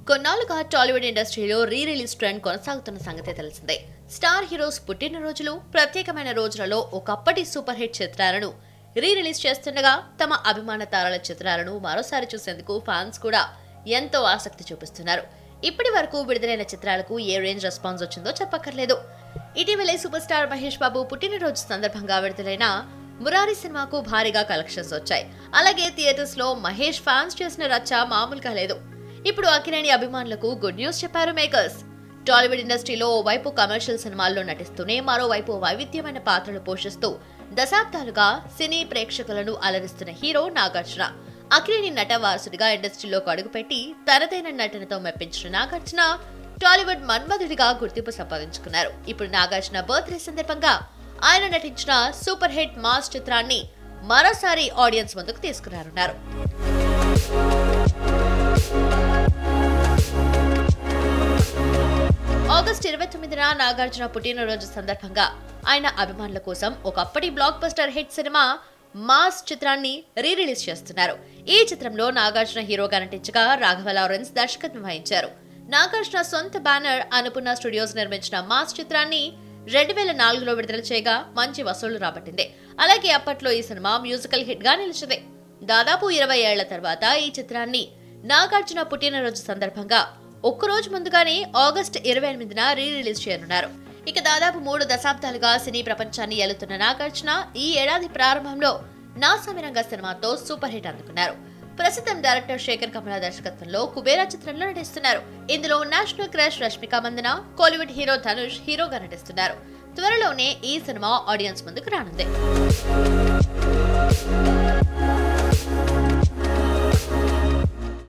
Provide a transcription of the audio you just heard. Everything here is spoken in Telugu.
కొన్నాళ్ళుగా టాలీవుడ్ ఇండస్ట్రీలో రీ రిలీజ్ ట్రెండ్ కొనసాగుతున్న సంగతే తెలిసిందే స్టార్ హీరోస్ పుట్టినరోజులు ప్రత్యేకమైన రోజులలో ఒకప్పటి సూపర్ హిట్ చిత్రాలను రీ రిలీజ్ చేస్తుండగా తమ అభిమాన తారల చిత్రాలను మరోసారి చూసేందుకు ఫ్యాన్స్ కూడా ఎంతో ఆసక్తి చూపిస్తున్నారు ఇప్పటి వరకు విడుదలైన చిత్రాలకు ఏ రేంజ్ రెస్పాన్స్ వచ్చిందో చెప్పక్కర్లేదు ఇటీవలే సూపర్ స్టార్ మహేష్ బాబు పుట్టినరోజు సందర్భంగా విడుదలైన మురారి సినిమాకు భారీగా కలెక్షన్స్ వచ్చాయి అలాగే థియేటర్స్ లో మహేష్ ఫ్యాన్స్ చేసిన రచ్చ మామూలుగా లేదు ఇప్పుడు అక్కినేని అభిమానులకు గుడ్ న్యూస్ చెప్పారు మేకర్స్ టాలీవుడ్ ఇండస్ట్రీలో ఓవైపు కమర్షియల్ సినిమాల్లో నటిస్తూనే మరోవైపు వైవిధ్యమైన పాత్రలు పోషిస్తూ దశాబ్దాలుగా సినీ ప్రేక్షకులను అలరిస్తున్న హీరో నాగార్జున అక్కినేని నట వారసుడిగా ఇండస్ట్రీలోకి అడుగుపెట్టి తనదైన నటనతో మెప్పించిన నాగార్జున టాలీవుడ్ మన్మధుడిగా గుర్తింపు సంపాదించుకున్నారు ఇప్పుడు నాగార్జున బర్త్డే సందర్భంగా ఆయన నటించిన సూపర్ హిట్ మాస్ చిత్రాన్ని మరోసారి ఆడియన్స్ ముందుకు తీసుకురానున్నారు ఆగస్ట్ ఇరవై తొమ్మిదిన నాగార్జున పుట్టినరోజు సందర్భంగా ఆయన అభిమానుల కోసం ఒకప్పటి blockbuster hit cinema Mass చిత్రాన్ని రీ రిలీజ్ చేస్తున్నారు ఈ చిత్రంలో నాగార్జున హీరోగా నటించగా రాఘవ లారెన్స్ దర్శకత్వం వహించారు నాగార్జున సొంత బ్యానర్ అనుపూర్ణ స్టూడియోస్ నిర్మించిన మాస్ చిత్రాన్ని రెండు వేల నాలుగులో విడుదల చేయగా మంచి వసూళ్లు రాబట్టింది అలాగే అప్పట్లో ఈ సినిమా మ్యూజికల్ హిట్ గా నిలిచింది దాదాపు ఇరవై ఏళ్ల తర్వాత ఈ చిత్రాన్ని నాగార్జున పుట్టినరోజు సందర్భంగా ఒక్కరోజు ముందుగానే ఆగస్ట్ ఇరవై ఎనిమిదిన రీ రిలీజ్ చేయనున్నారు ఇక దాదాపు మూడు దశాబ్దాలుగా సినీ ప్రపంచాన్ని ఏలుతున్న నాగార్జున ఈ ఏడాది ప్రారంభంలో నా సమిరంగ సినిమాతో సూపర్ హిట్ అందుకున్నారు ప్రస్తుతం డైరెక్టర్ శేఖర్ కమల దర్శకత్వంలో కుబేరా చిత్రంలో నటిస్తున్నారు ఇందులో national crush Rashmika Mandanna Kollywood hero Dhanush హీరోగా నటిస్తున్నారు త్వరలోనే ఈ సినిమా ఆడియన్స్ ముందుకు రానుంది